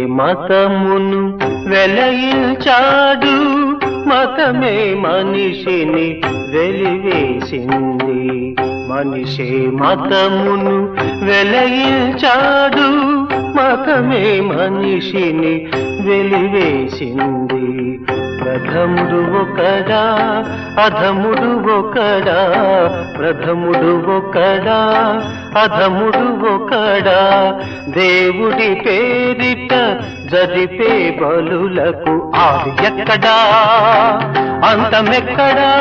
మతమును వెలయించాడు మతమే మనిషిని వెలివేసింది మనిషే మతమును వెలయించాడు మతమే మనిషిని వెలివేసింది ప్రథముడు ఒకడా అధముడు ఒకడా ప్రథముడు ఒకడా అధముడు ఒకడా దేవుడి పేరిట జరిపే బలులకు ఆది ఎక్కడా అంతమెక్కడా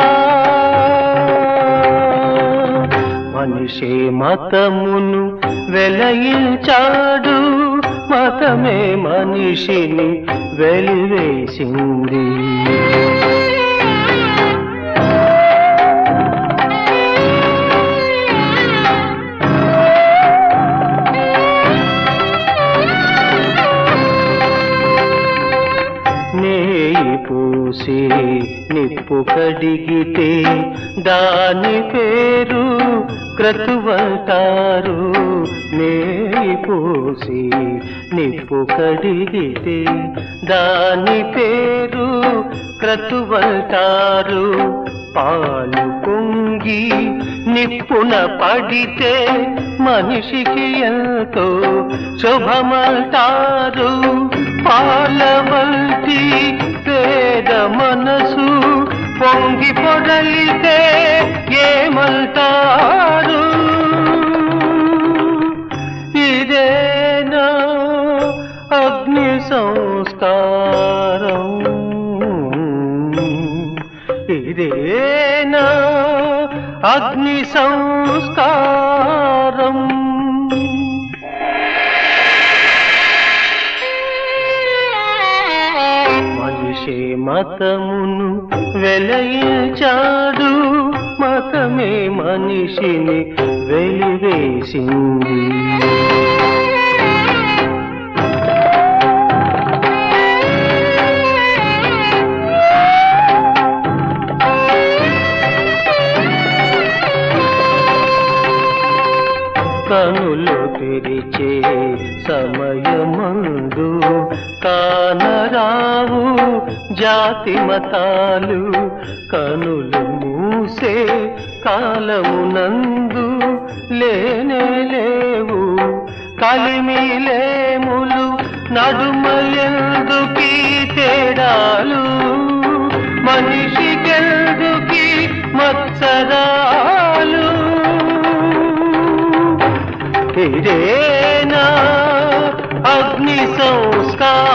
మనిషి మతమును వెలయించాడు మతమే మనిషిని వెలివేసింది నేయి పూసి నిప్పు కడిగితే దాని పేరు క్రతువంటారు నేయి పూసి నిప్పు కడిగితే దాని పేరు క్రతువంటారు పాలు పొంగి నిప్పున పడితే మనిషికి ఎంతో శుభమంటారు పాల వంటి పేద మనసు పొంగి పొడలితే ఏమంటారు ఇదేనా అగ్ని సంస్కారం ఇదేనా అగ్ని సంస్కారం మనిషి మతమును వెలయించాడు మతమే మనిషిని వెలివేసింది కనులు తెరిచే సమయమందు కానరావు జాతి మతాలు కనులు మూసే కాలమునందు లేనే లేవు కలిమిలేములు నడుమలెందుకీ తేడాలు మనిషికెందుకీ మత్సరాలు ఇదేనా అగ్ని సంస్కారం